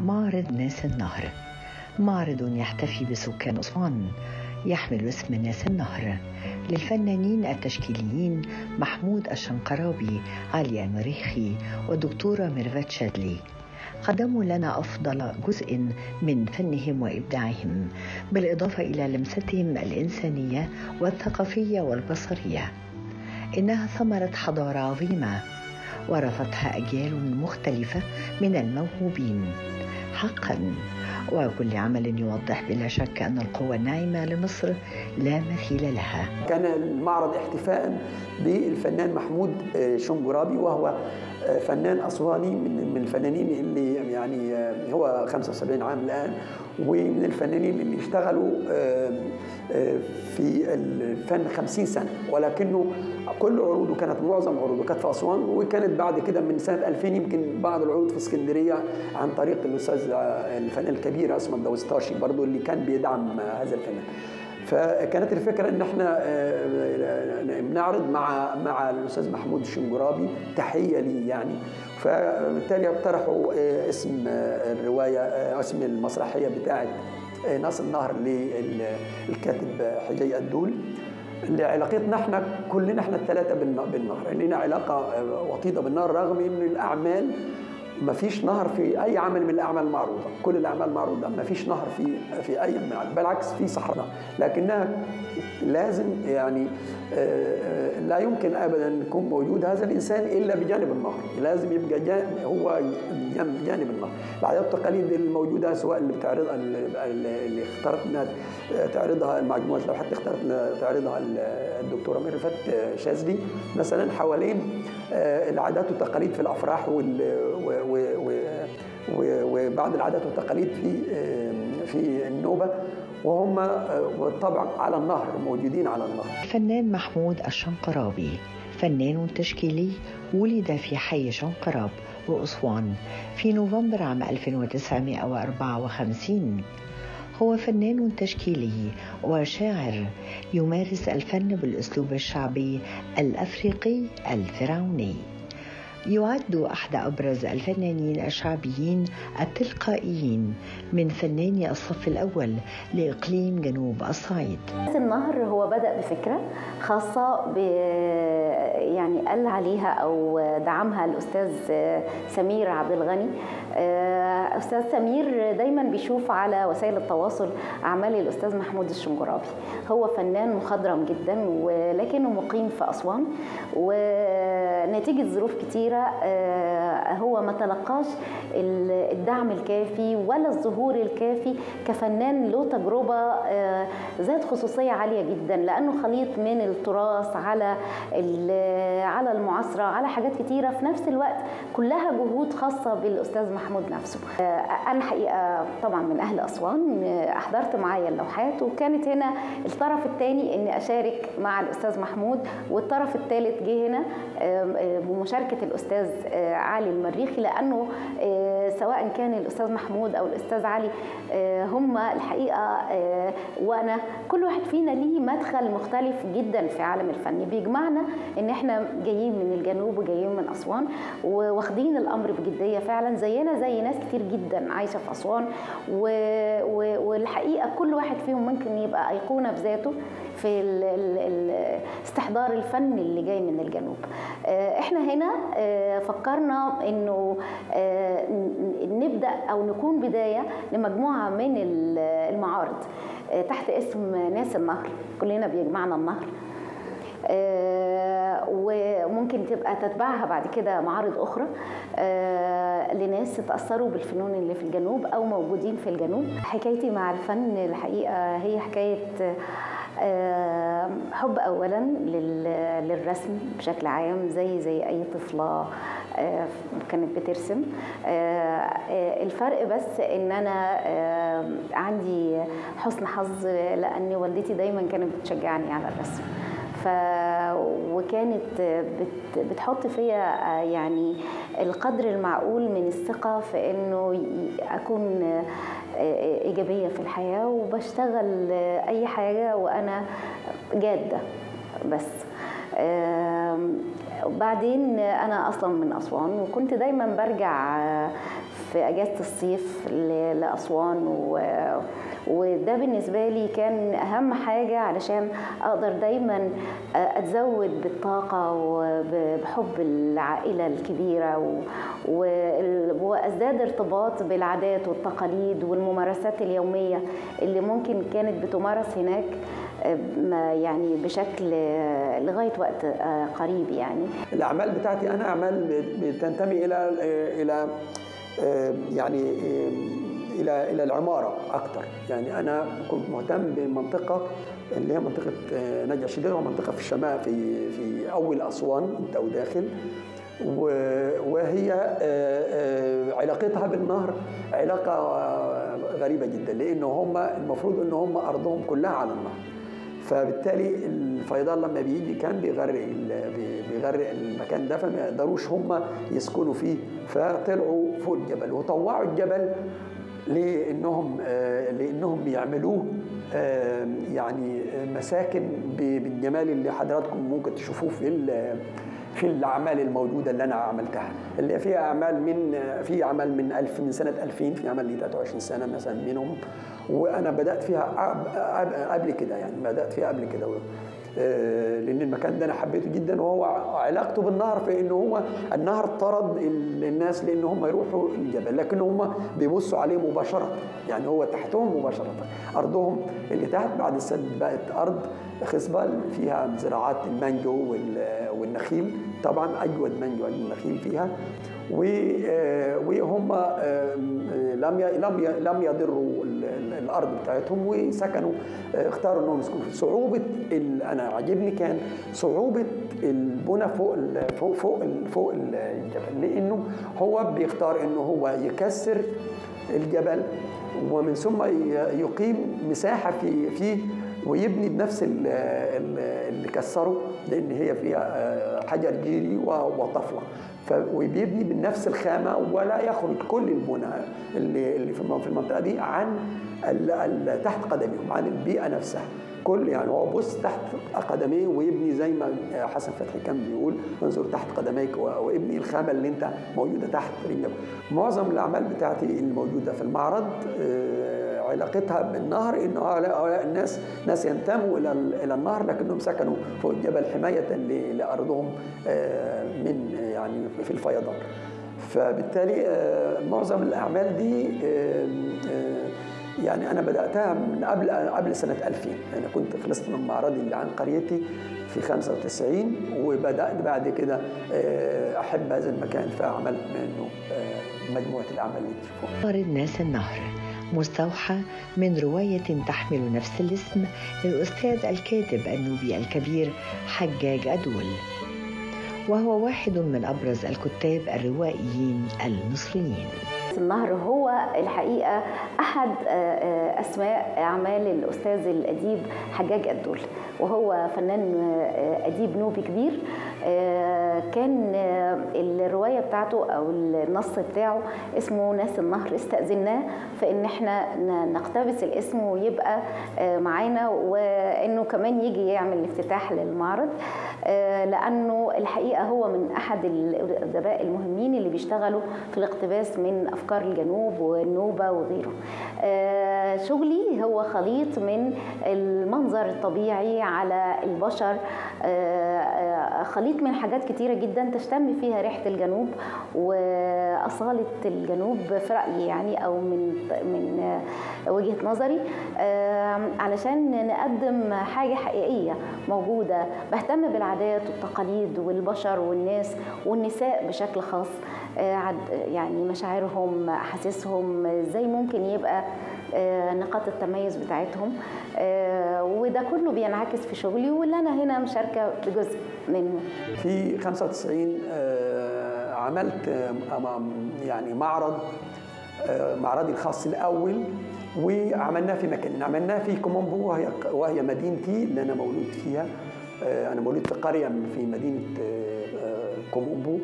معرض ناس النهر معرض يحتفي بسكان أسوان يحمل اسم ناس النهر للفنانين التشكيليين محمود الشنقرابي علي المريخي والدكتورة ميرفت شادلي قدموا لنا أفضل جزء من فنهم وإبداعهم بالإضافة إلى لمستهم الإنسانية والثقافية والبصرية إنها ثمرة حضارة عظيمة ورثتها أجيال مختلفة من الموهوبين حقا وكل عمل يوضح بلا شك أن القوة الناعمة لمصر لا مثيل لها كان المعرض احتفاء بالفنان محمود شنجرابي وهو فنان أسواني من الفنانين اللي يعني هو 75 عام الآن ومن الفنانين اللي اشتغلوا في الفن 50 سنة ولكنه كل عروضه كانت معظم عروضه كانت في أسوان وكانت بعد كده من سنة 2000 يمكن بعض العروض في اسكندرية عن طريق الأستاذ الفنان الكبير اسمه الدوستاشي برضو اللي كان بيدعم هذا الفنان فكانت الفكره ان احنا بنعرض مع مع الاستاذ محمود الشنجرابي تحيه لي يعني فبالتالي اقترحوا اسم الروايه اسم المسرحيه بتاعه ناس النهر للكاتب حجي الدول اللي علاقتنا احنا كلنا احنا الثلاثه بالنهر لنا علاقه وطيده بالنهر رغم ان الاعمال ما فيش نهر في اي عمل من الاعمال المعروضه كل الاعمال المعروضه ما فيش نهر في في اي من بالعكس في صحراء لكنها لازم يعني لا يمكن ابدا يكون موجود هذا الانسان الا بجانب النهر لازم يبقى جانب هو جانب النهر العادات والتقاليد الموجوده سواء اللي بتعرضها اللي اختارت انها تعرضها مجموعه لوحات اللي اختارت تعرضها الدكتوره ميرفت شاذلي مثلا حوالين العادات والتقاليد في الافراح وال وبعض العادات والتقاليد في في النوبه وهم بالطبع على النهر موجودين على النهر. الفنان محمود الشنقرابي فنان تشكيلي ولد في حي شنقراب وأسوان في نوفمبر عام 1954 هو فنان تشكيلي وشاعر يمارس الفن بالأسلوب الشعبي الأفريقي الفرعوني يعد أحد أبرز الفنانين الشعبيين التلقائيين من فناني الصف الأول لإقليم جنوب الصعيد النهر هو بدأ بفكرة خاصة ب يعني قال عليها أو دعمها الأستاذ سمير عبد الغني أستاذ سمير دايما بيشوف على وسائل التواصل أعمال الأستاذ محمود الشنجرابي هو فنان مخضرم جدا ولكنه مقيم في أسوان ونتيجة ظروف كتير هو ما تلقاش الدعم الكافي ولا الظهور الكافي كفنان له تجربة ذات خصوصية عالية جدا لأنه خليط من التراث على على المعاصرة على حاجات كتيرة في نفس الوقت كلها جهود خاصة بالأستاذ محمود نفسه أنا حقيقة طبعا من أهل أسوان أحضرت معايا اللوحات وكانت هنا الطرف الثاني إني أشارك مع الأستاذ محمود والطرف الثالث جه هنا بمشاركة الأستاذ علي المريخي لأنه سواء كان الأستاذ محمود أو الأستاذ علي هم الحقيقة وأنا كل واحد فينا ليه مدخل مختلف جدا في عالم الفن بيجمعنا إن إحنا جايين من الجنوب وجايين من أسوان واخدين الأمر بجدية فعلا زينا زي ناس كتير جدا عايشة في أسوان والحقيقة كل واحد فيهم ممكن يبقى أيقونة بذاته في ال ال ال استحضار الفن اللي جاي من الجنوب احنا هنا فكرنا انه نبدا او نكون بدايه لمجموعه من المعارض تحت اسم ناس النهر كلنا بيجمعنا النهر وممكن تبقى تتبعها بعد كده معارض اخرى لناس اتاثروا بالفنون اللي في الجنوب او موجودين في الجنوب حكايتي مع الفن الحقيقه هي حكايه حب اولا للرسم بشكل عام زي زي اي طفله كانت بترسم الفرق بس ان انا عندي حسن حظ لان والدتي دايما كانت بتشجعني على الرسم ف وكانت بت... بتحط فيا يعني القدر المعقول من الثقه في انه اكون ايجابيه في الحياه وبشتغل اي حاجه وانا جاده بس وبعدين انا اصلا من اسوان وكنت دايما برجع في اجازه الصيف ل- لاسوان و... وده بالنسبه لي كان اهم حاجه علشان اقدر دايما اتزود بالطاقه وبحب العائله الكبيره و... وال- وازداد ارتباط بالعادات والتقاليد والممارسات اليوميه اللي ممكن كانت بتمارس هناك ما يعني بشكل لغايه وقت قريب يعني الاعمال بتاعتي انا اعمال بتنتمي الى الى يعني الى الى العماره اكتر يعني انا كنت مهتم بمنطقه اللي هي منطقه نجع شديد ومنطقه في الشمال في في اول اسوان انت وداخل وهي علاقتها بالنهر علاقه غريبه جدا لانه هم المفروض ان هم ارضهم كلها على النهر فبالتالي الفيضان لما بيجي كان بيغرق بيغرق المكان ده فما يقدروش هم يسكنوا فيه فطلعوا فوق الجبل وطوعوا الجبل لانهم لانهم بيعملوه يعني مساكن بالجمال اللي حضراتكم ممكن تشوفوه في في الاعمال الموجوده اللي انا عملتها اللي فيها اعمال من في عمل من ألف من سنه 2000 في عمل لي 23 سنه مثلا منهم وانا بدات فيها قبل كده يعني بدات فيها قبل كده لان المكان ده انا حبيته جدا وهو علاقته بالنهر في انه هو النهر طرد الناس لان هم يروحوا الجبل لكن هم بيبصوا عليه مباشره يعني هو تحتهم مباشره ارضهم اللي تحت بعد السد بقت ارض خصبه فيها زراعات المانجو والنخيل طبعا اجود مانجو اجود نخيل فيها وهم لم لم لم يضروا الارض بتاعتهم وسكنوا اختاروا انهم يسكنوا صعوبه انا عاجبني كان صعوبه البنى فوق فوق فوق فوق الجبل لانه هو بيختار انه هو يكسر الجبل ومن ثم يقيم مساحه في فيه ويبني بنفس اللي كسره لان هي فيها حجر جيري وطفله وبيبني بنفس الخامه ولا يخرج كل البنى اللي اللي في المنطقه دي عن تحت قدمهم عن البيئه نفسها كل يعني هو بص تحت قدميه ويبني زي ما حسن فتحي كان بيقول انظر تحت قدميك وابني الخامه اللي انت موجوده تحت رجلك معظم الاعمال بتاعتي الموجوده في المعرض علاقتها بالنهر انه هؤلاء الناس ناس ينتموا الى الى النهر لكنهم سكنوا فوق الجبل حمايه لارضهم من يعني في الفيضان فبالتالي معظم الاعمال دي يعني انا بداتها من قبل قبل سنه 2000 انا كنت خلصت من معرضي اللي عن قريتي في 95 وبدات بعد كده احب هذا المكان فعملت منه مجموعه الاعمال اللي تشوفوها معرض ناس النهر مستوحى من رواية تحمل نفس الاسم للأستاذ الكاتب النوبي الكبير حجاج أدول وهو واحد من أبرز الكتاب الروائيين المصريين النهر هو الحقيقة أحد أسماء أعمال الأستاذ الأديب حجاج الدول وهو فنان أديب نوبي كبير كان الرواية بتاعته أو النص بتاعه اسمه ناس النهر استأذناه فإن احنا نقتبس الاسم ويبقى معانا وإنه كمان يجي يعمل افتتاح للمعرض لأنه الحقيقة هو من أحد الأدباء المهمين اللي بيشتغلوا في الاقتباس من أفكار الجنوب والنوبة وغيره شغلي هو خليط من المنظر الطبيعي على البشر خليط من حاجات كتيرة جدا تشتم فيها ريحة الجنوب وأصالة الجنوب في رأيي يعني أو من من وجهة نظري علشان نقدم حاجة حقيقية موجودة بهتم بالعادات والتقاليد والبشر والناس والنساء بشكل خاص يعني مشاعرهم أحاسيسهم ازاي ممكن يبقى نقاط التميز بتاعتهم وده كله بينعكس في شغلي واللي انا هنا مشاركه بجزء منه في 95 عملت يعني معرض معرضي الخاص الاول وعملناه في مكان عملناه في كومومبو وهي وهي مدينتي اللي انا مولود فيها انا مولود في قريه في مدينه كومومبو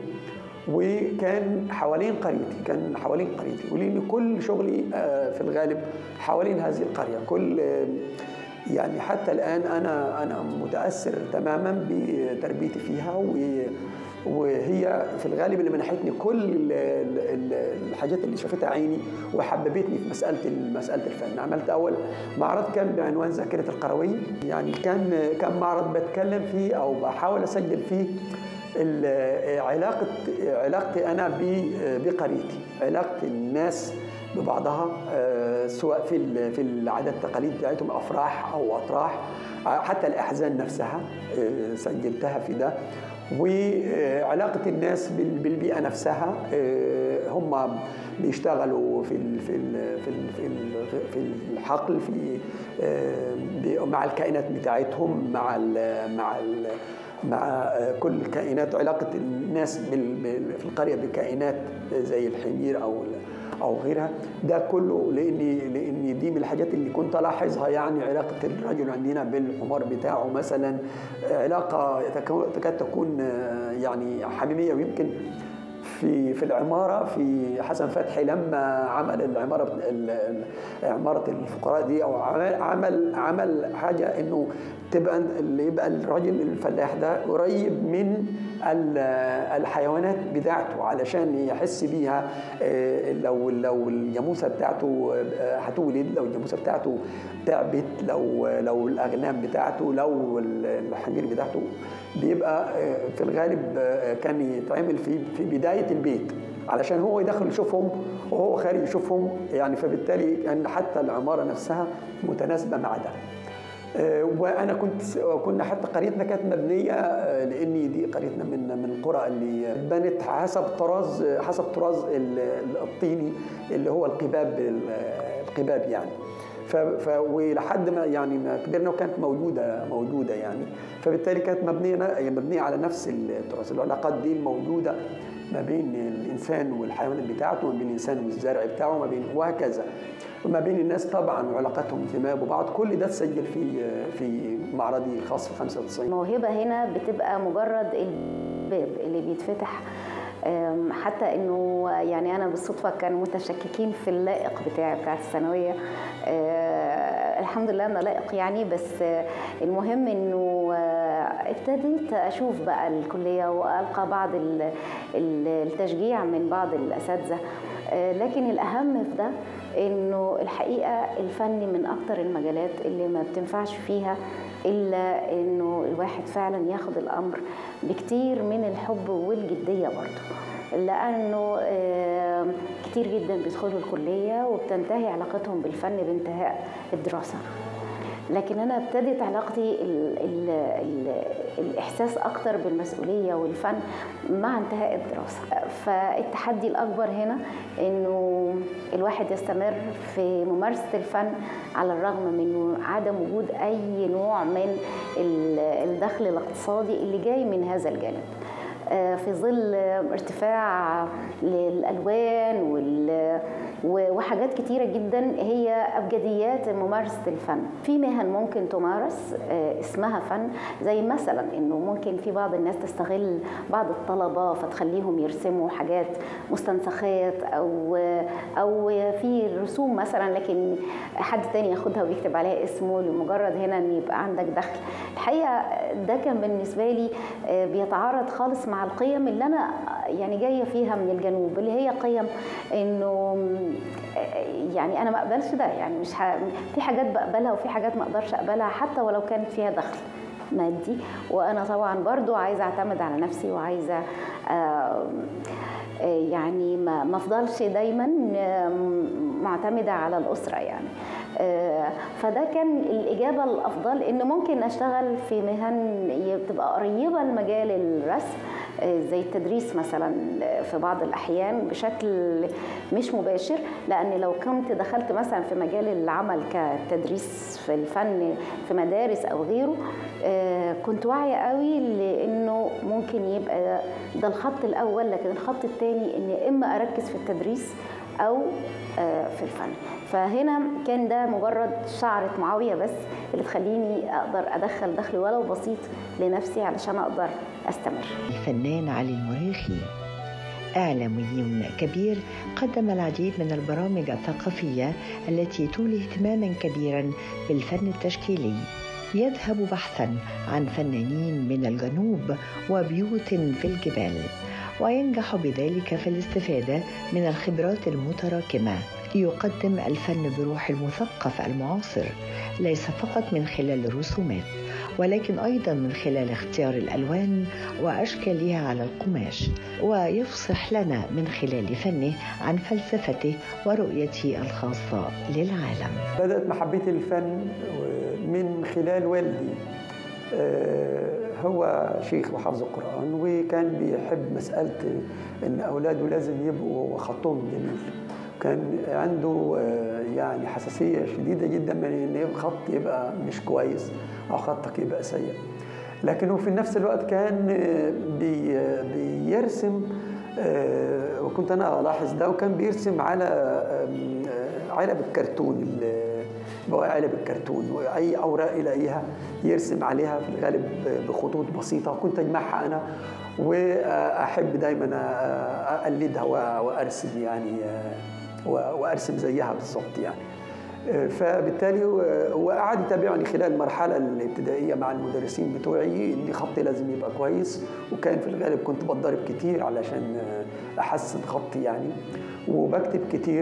وكان حوالين قريتي كان حوالين قريتي ولان كل شغلي في الغالب حوالين هذه القريه كل يعني حتى الان انا انا متاثر تماما بتربيتي فيها وهي في الغالب اللي منحتني كل ال- ال- الحاجات اللي شافتها عيني وحببتني في مساله مساله الفن عملت اول معرض كان بعنوان ذاكره القرويه يعني كان كان معرض بتكلم فيه او بحاول اسجل فيه ال- علاقه علاقتي انا ب- بقريتي علاقه الناس ببعضها آه، سواء في ال- في العادات التقاليد بتاعتهم افراح او اطراح آه، حتى الاحزان نفسها آه، سجلتها في ده وعلاقه الناس بال- بالبيئه نفسها آه، هم بيشتغلوا في ال- في ال- في ال- في ال- في الحقل في آه، بي- مع الكائنات بتاعتهم مع ال مع ال مع كل الكائنات علاقه الناس بال- بال- في القريه بكائنات زي الحمير او او غيرها ده كله لاني لاني دي من الحاجات اللي كنت الاحظها يعني علاقه الرجل عندنا بالحمار بتاعه مثلا علاقه تكو- تكاد تكون آه، يعني حميميه ويمكن في في العماره في حسن فتحي لما عمل العماره بت- ال- ال- عماره الفقراء دي او عمل عمل عمل حاجه انه تبقى اللي يبقى الراجل الفلاح ده قريب من ال- الحيوانات بتاعته علشان يحس بيها آه، لو لو الجاموسه بتاعته آه، هتولد لو الجاموسه بتاعته تعبت لو لو الاغنام بتاعته لو الحمير بتاعته بيبقى آه، في الغالب آه، كان يتعمل في في بدايه البيت علشان هو يدخل يشوفهم وهو خارج يشوفهم يعني فبالتالي كان حتى العماره نفسها متناسبه مع ده. آه، وانا كنت كنا حتى قريتنا كانت مبنيه آه، لاني دي قريتنا من من القرى اللي بنت حسب طراز حسب طراز ال- الطيني اللي هو القباب القباب يعني ف ف ولحد ما يعني ما كبرنا وكانت موجوده موجوده يعني فبالتالي كانت مبنيه مبنيه على نفس التراث العلاقات دي موجوده ما بين الانسان والحيوانات بتاعته ما بين الانسان والزرع بتاعه ما بين وهكذا وما بين الناس طبعا وعلاقاتهم فيما ببعض كل ده اتسجل في في معرضي الخاص في 95 الموهبة هنا بتبقى مجرد الباب اللي بيتفتح أم، حتى انه يعني انا بالصدفه كانوا متشككين في اللائق بتاعي بتاع الثانويه أه، الحمد لله انا لائق يعني بس أه، المهم انه أه، ابتديت اشوف بقى الكليه والقى بعض ال- ال- التشجيع من بعض الاساتذه أه، لكن الاهم في ده انه الحقيقه الفن من اكتر المجالات اللي ما بتنفعش فيها الا انه الواحد فعلا ياخد الامر بكتير من الحب والجديه برضه لانه آه، كتير جدا بيدخلوا الكليه وبتنتهي علاقتهم بالفن بانتهاء الدراسه لكن انا ابتدت علاقتي ال ال ال الاحساس اكتر بالمسؤوليه والفن مع انتهاء الدراسه فالتحدي الاكبر هنا انه الواحد يستمر في ممارسه الفن على الرغم من عدم وجود اي نوع من ال- الدخل الاقتصادي اللي جاي من هذا الجانب آه، في ظل ارتفاع للالوان وال و- وحاجات كتيرة جدا هي أبجديات ممارسة الفن في مهن ممكن تمارس آه، اسمها فن زي مثلا أنه ممكن في بعض الناس تستغل بعض الطلبة فتخليهم يرسموا حاجات مستنسخات أو أو في رسوم مثلا لكن حد تاني ياخدها ويكتب عليها اسمه لمجرد هنا أن يبقى عندك دخل الحقيقة ده كان بالنسبة لي آه، بيتعارض خالص مع القيم اللي أنا يعني جاية فيها من الجنوب اللي هي قيم انه يعني انا ما اقبلش ده يعني مش ه... في حاجات بقبلها وفي حاجات ما اقدرش اقبلها حتى ولو كانت فيها دخل مادي وانا طبعا برضو عايزه اعتمد على نفسي وعايزه آه، آه، يعني ما ما افضلش دايما آه، معتمده على الاسره يعني آه، فده كان الاجابه الافضل ان ممكن اشتغل في مهن تبقى قريبه لمجال الرسم آه، زي التدريس مثلا في بعض الاحيان بشكل مش مباشر لان لو كنت دخلت مثلا في مجال العمل كتدريس في الفن في مدارس او غيره آه، كنت واعيه قوي لانه ممكن يبقى ده الخط الاول لكن الخط الثاني ان اما اركز في التدريس او آه، في الفن فهنا كان ده مجرد شعرة معاوية بس اللي تخليني أقدر أدخل دخل ولو بسيط لنفسي علشان أقدر أستمر الفنان علي المريخي إعلامي كبير قدم العديد من البرامج الثقافية التي تولي اهتماما كبيرا بالفن التشكيلي يذهب بحثا عن فنانين من الجنوب وبيوت في الجبال وينجح بذلك في الاستفادة من الخبرات المتراكمة يقدم الفن بروح المثقف المعاصر ليس فقط من خلال الرسومات ولكن ايضا من خلال اختيار الالوان واشكالها على القماش ويفصح لنا من خلال فنه عن فلسفته ورؤيته الخاصه للعالم. بدات محبتي للفن من خلال والدي آه، هو شيخ وحافظ القرآن وكان بيحب مسألة إن أولاده لازم يبقوا خطهم جميل كان عنده آه، يعني حساسية شديدة جدا من إن خط يبقى مش كويس أو خطك يبقى سيء لكنه في نفس الوقت كان آه، بي بيرسم وكنت أنا ألاحظ ده وكان بيرسم على علب الكرتون علب الكرتون واي اوراق يلاقيها يرسم عليها في الغالب بخطوط بسيطه كنت اجمعها انا واحب دايما اقلدها وارسم يعني وارسم زيها بالظبط يعني فبالتالي وقعد يتابعني خلال المرحله الابتدائيه مع المدرسين بتوعي ان خطي لازم يبقى كويس وكان في الغالب كنت بتضرب كتير علشان احسن خطي يعني وبكتب كتير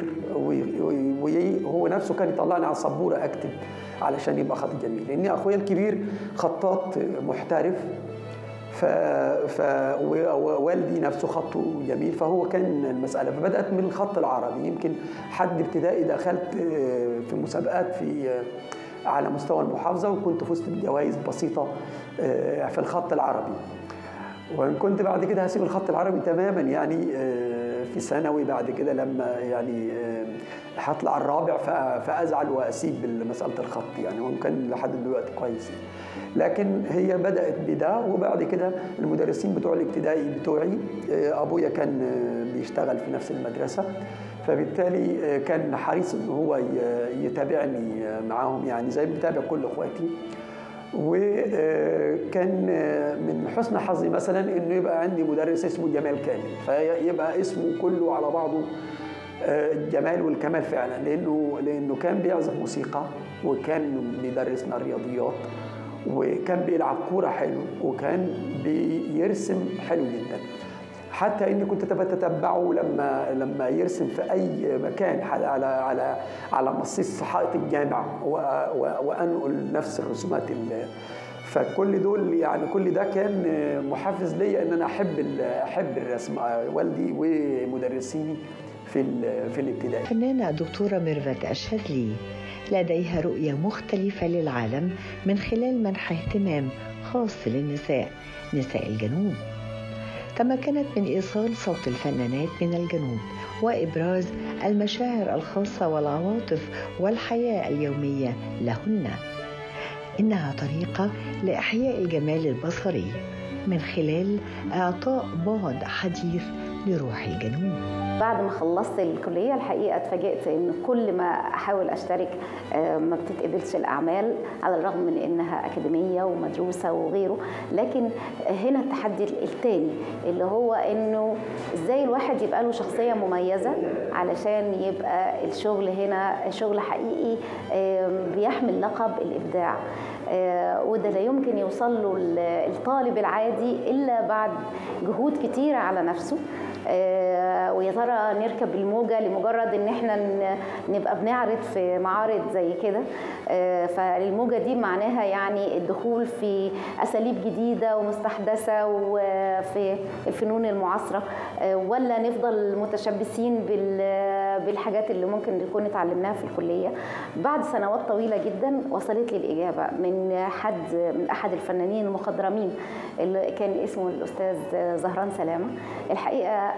وهو نفسه كان يطلعني على السبوره اكتب علشان يبقى خط جميل لان اخويا الكبير خطاط محترف ف... ف... ووالدي نفسه خطه جميل فهو كان المسألة فبدأت من الخط العربي يمكن حد ابتدائي دخلت في مسابقات في على مستوى المحافظة وكنت فزت بجوائز بسيطة في الخط العربي وإن كنت بعد كده هسيب الخط العربي تماما يعني في ثانوي بعد كده لما يعني هطلع الرابع فازعل واسيب مساله الخط يعني وان كان لحد دلوقتي كويس لكن هي بدات بده وبعد كده المدرسين بتوع الابتدائي بتوعي ابويا كان بيشتغل في نفس المدرسه فبالتالي كان حريص ان هو يتابعني معاهم يعني زي بيتابع كل اخواتي وكان من حسن حظي مثلا انه يبقى عندي مدرس اسمه جمال كامل فيبقى اسمه كله على بعضه الجمال والكمال فعلا لانه لانه كان بيعزف موسيقى وكان بيدرسنا الرياضيات وكان بيلعب كوره حلو وكان بيرسم حلو جدا حتى اني كنت بتتبعه لما لما يرسم في اي مكان على على على مصيص حائط الجامع وانقل نفس الرسومات فكل دول يعني كل ده كان محفز ليا ان انا احب احب الرسم والدي ومدرسيني في في الابتدائي الفنانة الدكتورة ميرفت الشاذلي لديها رؤية مختلفة للعالم من خلال منح اهتمام خاص للنساء نساء الجنوب تمكنت من إيصال صوت الفنانات من الجنوب وإبراز المشاعر الخاصة والعواطف والحياة اليومية لهن إنها طريقة لإحياء الجمال البصري من خلال إعطاء بعد حديث لروح الجنوب بعد ما خلصت الكليه الحقيقه اتفاجئت ان كل ما احاول اشترك ما بتتقبلش الاعمال على الرغم من انها اكاديميه ومدروسه وغيره لكن هنا التحدي الثاني اللي هو انه ازاي الواحد يبقى له شخصيه مميزه علشان يبقى الشغل هنا شغل حقيقي بيحمل لقب الابداع وده لا يمكن يوصل له الطالب العادي الا بعد جهود كتيره على نفسه ويا ترى نركب الموجة لمجرد ان احنا نبقى بنعرض في معارض زي كده فالموجة دي معناها يعني الدخول في اساليب جديدة ومستحدثة وفي الفنون المعاصرة ولا نفضل متشبثين بالحاجات اللي ممكن نكون اتعلمناها في الكلية بعد سنوات طويلة جدا وصلت لي الإجابة من حد من أحد الفنانين المخضرمين اللي كان اسمه الأستاذ زهران سلامة الحقيقة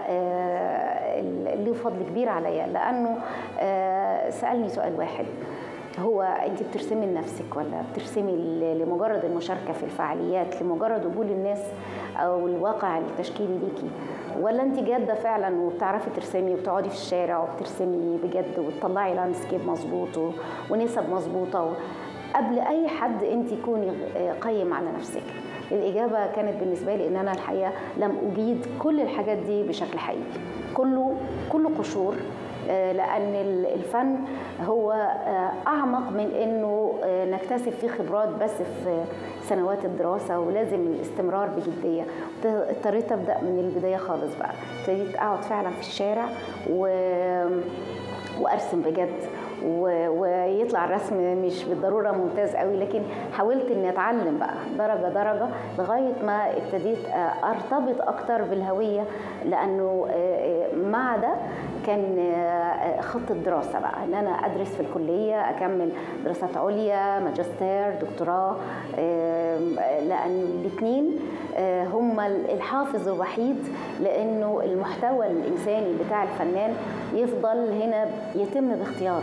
له فضل كبير عليا لأنه سألني سؤال واحد هو انت بترسمي لنفسك ولا بترسمي لمجرد المشاركه في الفعاليات لمجرد قبول الناس او الواقع التشكيلي ليكي ولا انت جاده فعلا وبتعرفي ترسمي وبتقعدي في الشارع وبترسمي بجد وتطلعي لاندسكيب مظبوط ونسب مظبوطه قبل اي حد انت كوني قيم على نفسك الإجابة كانت بالنسبة لي إن أنا الحقيقة لم أجيد كل الحاجات دي بشكل حقيقي كله كله قشور لان الفن هو اعمق من انه نكتسب فيه خبرات بس في سنوات الدراسه ولازم الاستمرار بجديه اضطريت ابدا من البدايه خالص بقى ابتديت اقعد فعلا في الشارع و... وارسم بجد ويطلع الرسم مش بالضروره ممتاز قوي لكن حاولت اني اتعلم بقى درجه درجه لغايه ما ابتديت ارتبط اكتر بالهويه لانه مع ده كان خط الدراسه بقى ان انا ادرس في الكليه اكمل دراسات عليا ماجستير دكتوراه لان الاثنين هم الحافز الوحيد لانه المحتوى الانساني بتاع الفنان يفضل هنا يتم باختياره